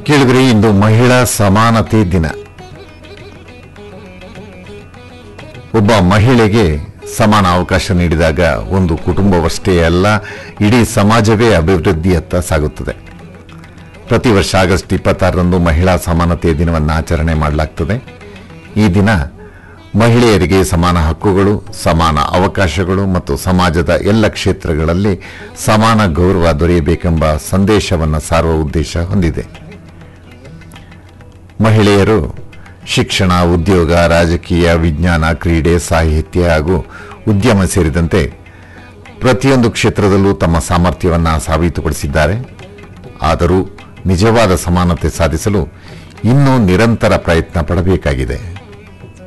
ಕೇಳಿದ್ರಿ ಇಂದು ಮಹಿಳಾ ಸಮಾನತೆ ದಿನ ಒಬ್ಬ ಮಹಿಳೆಗೆ ಸಮಾನ ಅವಕಾಶ ನೀಡಿದಾಗ ಒಂದು ಕುಟುಂಬವಷ್ಟೇ ಅಲ್ಲ ಇಡೀ ಸಮಾಜವೇ ಅಭಿವೃದ್ಧಿಯತ್ತ ಸಾಗುತ್ತದೆ ಪ್ರತಿ ವರ್ಷ ಆಗಸ್ಟ್ ಇಪ್ಪತ್ತಾರರಂದು ಮಹಿಳಾ ಸಮಾನತೆಯ ದಿನವನ್ನು ಆಚರಣೆ ಮಾಡಲಾಗ್ತದೆ ಈ ದಿನ ಮಹಿಳೆಯರಿಗೆ ಸಮಾನ ಹಕ್ಕುಗಳು ಸಮಾನ ಅವಕಾಶಗಳು ಮತ್ತು ಸಮಾಜದ ಎಲ್ಲ ಕ್ಷೇತ್ರಗಳಲ್ಲಿ ಸಮಾನ ಗೌರವ ದೊರೆಯಬೇಕೆಂಬ ಸಂದೇಶವನ್ನು ಸಾರುವ ಉದ್ದೇಶ ಹೊಂದಿದೆ ಮಹಿಳೆಯರು ಶಿಕ್ಷಣ ಉದ್ಯೋಗ ರಾಜಕೀಯ ವಿಜ್ಞಾನ ಕ್ರೀಡೆ ಸಾಹಿತ್ಯ ಹಾಗೂ ಉದ್ಯಮ ಸೇರಿದಂತೆ ಪ್ರತಿಯೊಂದು ಕ್ಷೇತ್ರದಲ್ಲೂ ತಮ್ಮ ಸಾಮರ್ಥ್ಯವನ್ನು ಸಾಬೀತುಪಡಿಸಿದ್ದಾರೆ ಆದರೂ ನಿಜವಾದ ಸಮಾನತೆ ಸಾಧಿಸಲು ಇನ್ನೂ ನಿರಂತರ ಪ್ರಯತ್ನ ಪಡಬೇಕಾಗಿದೆ